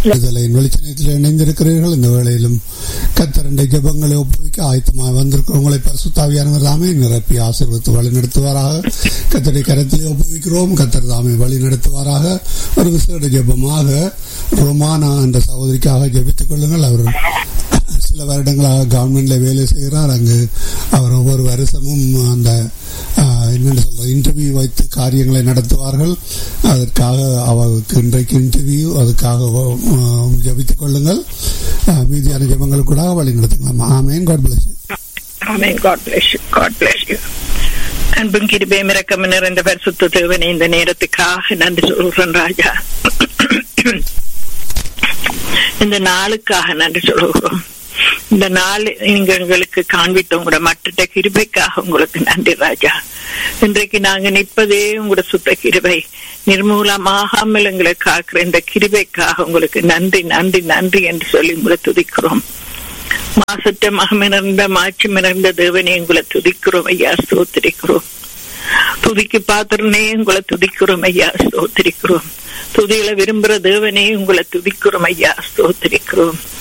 விடுதலையின் வெளிச்சனத்தில் இணைந்திருக்கிறீர்கள் இந்த வேளையிலும் கத்தரண்டை ஜபங்களை ஒப்புவிக்க ஆயத்தமாக வந்திருக்கிறவங்களை பரிசுத்தாவியானவர் தாமே நிரப்பி ஆசீர்வத்து வழி நடத்துவாராக கத்தரை கரத்திலே ஒப்புவிக்கிறோம் கத்தர் தாமே வழி நடத்துவாராக ஒரு விசேட ஜபமாக ரோமானா என்ற சகோதரிக்காக ஜபித்துக் கொள்ளுங்கள் அவர் சில வருடங்களாக கவர்மெண்ட்ல வேலை செய்கிறார் அங்கு அவர் ஒவ்வொரு வருஷமும் அந்த என்னென்னு சொல்ற இன்டர்வியூ வைத்து காரியங்களை நடத்துவார்கள் அதற்காக அவருக்கு இன்றைக்கு இன்டர்வியூ அதுக்காக ஜபித்துக் கொள்ளுங்கள் மீதியான ஜபங்கள் கூட வழி நடத்துக்கலாம் amen God bless amen God bless you God bless you அன்பும் கிருபே மிரக்கம் நிறைந்த பரிசுத்த தேவனை இந்த நேரத்துக்காக நன்றி சொல்கிறேன் ராஜா இந்த நாளுக்காக நன்றி சொல்கிறோம் இந்த நாள் நீங்க எங்களுக்கு காண்பித்த உங்களோட மற்ற கிருபைக்காக உங்களுக்கு நன்றி ராஜா இன்றைக்கு நாங்க நிற்பதே உங்களோட சுத்த கிருபை நிர்மூலமாகாமல் எங்களை காக்கிற இந்த கிருபைக்காக உங்களுக்கு நன்றி நன்றி நன்றி என்று சொல்லி உங்களை துதிக்கிறோம் மாசற்ற மகமிணர்ந்த மாட்சி மிணர்ந்த தேவனை உங்களை துதிக்கிறோம் ஐயா ஸ்தோத்திரிக்கிறோம் துதிக்கு பாத்திரனே உங்களை துதிக்கிறோம் ஐயா ஸ்தோத்திரிக்கிறோம் துதிகளை விரும்புற தேவனே உங்களை துதிக்கிறோம் ஐயா ஸ்தோத்திரிக்கிறோம்